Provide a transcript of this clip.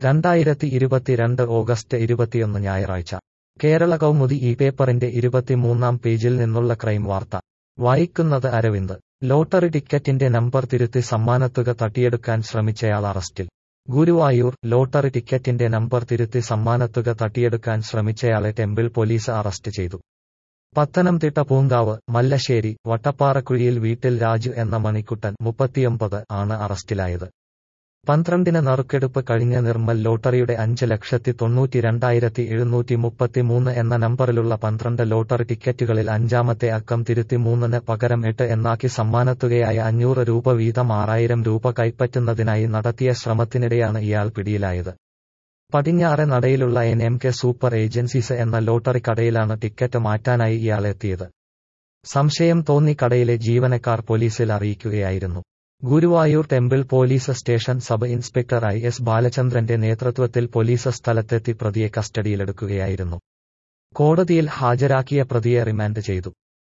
രണ്ടായിരത്തി ഇരുപത്തിരണ്ട് ഓഗസ്റ്റ് ഇരുപത്തിയൊന്ന് ഞായറാഴ്ച കേരള കൗമുദി ഈ പേപ്പറിന്റെ ഇരുപത്തിമൂന്നാം പേജിൽ നിന്നുള്ള ക്രൈം വാർത്ത വായിക്കുന്നത് അരവിന്ദ് ലോട്ടറി ടിക്കറ്റിന്റെ നമ്പർ തിരുത്തി സമ്മാനത്തുക തട്ടിയെടുക്കാൻ ശ്രമിച്ചയാൾ അറസ്റ്റിൽ ഗുരുവായൂർ ലോട്ടറി ടിക്കറ്റിന്റെ നമ്പർ തിരുത്തി സമ്മാനത്തുക തട്ടിയെടുക്കാൻ ശ്രമിച്ചയാളെ ടെമ്പിൾ പോലീസ് അറസ്റ്റ് ചെയ്തു പത്തനംതിട്ട പൂങ്കാവ് മല്ലശ്ശേരി വട്ടപ്പാറക്കുഴിയിൽ വീട്ടിൽ രാജു എന്ന മണിക്കുട്ടൻ മുപ്പത്തിയൊമ്പത് ആണ് അറസ്റ്റിലായത് പന്ത്രണ്ടിന് നറുക്കെടുപ്പ് കഴിഞ്ഞ നിർമ്മൽ ലോട്ടറിയുടെ അഞ്ച് ലക്ഷത്തി തൊണ്ണൂറ്റി രണ്ടായിരത്തി എഴുന്നൂറ്റി മുപ്പത്തിമൂന്ന് എന്ന നമ്പറിലുള്ള പന്ത്രണ്ട് ലോട്ടറി ടിക്കറ്റുകളിൽ അഞ്ചാമത്തെ അക്കം തിരുത്തി മൂന്നിന് പകരം എട്ട് എന്നാക്കി സമ്മാനത്തുകയായ അഞ്ഞൂറ് രൂപ വീതം ആറായിരം രൂപ കൈപ്പറ്റുന്നതിനായി നടത്തിയ ശ്രമത്തിനിടെയാണ് ഇയാൾ പിടിയിലായത് പടിഞ്ഞാറെ നടയിലുള്ള N M K super agencies എന്ന ലോട്ടറി കടയിലാണ് ടിക്കറ്റ് മാറ്റാനായി ഇയാൾ എത്തിയത് സംശയം തോന്നി കടയിലെ ജീവനക്കാർ പോലീസിൽ അറിയിക്കുകയായിരുന്നു Guruvayur temple police station sub inspector I S ബാലചന്ദ്രന്റെ നേതൃത്വത്തിൽ പോലീസ് സ്ഥലത്തെത്തി പ്രതിയെ കസ്റ്റഡിയിലെടുക്കുകയായിരുന്നു കോടതിയിൽ ഹാജരാക്കിയ പ്രതിയെ റിമാൻഡ് ചെയ്തു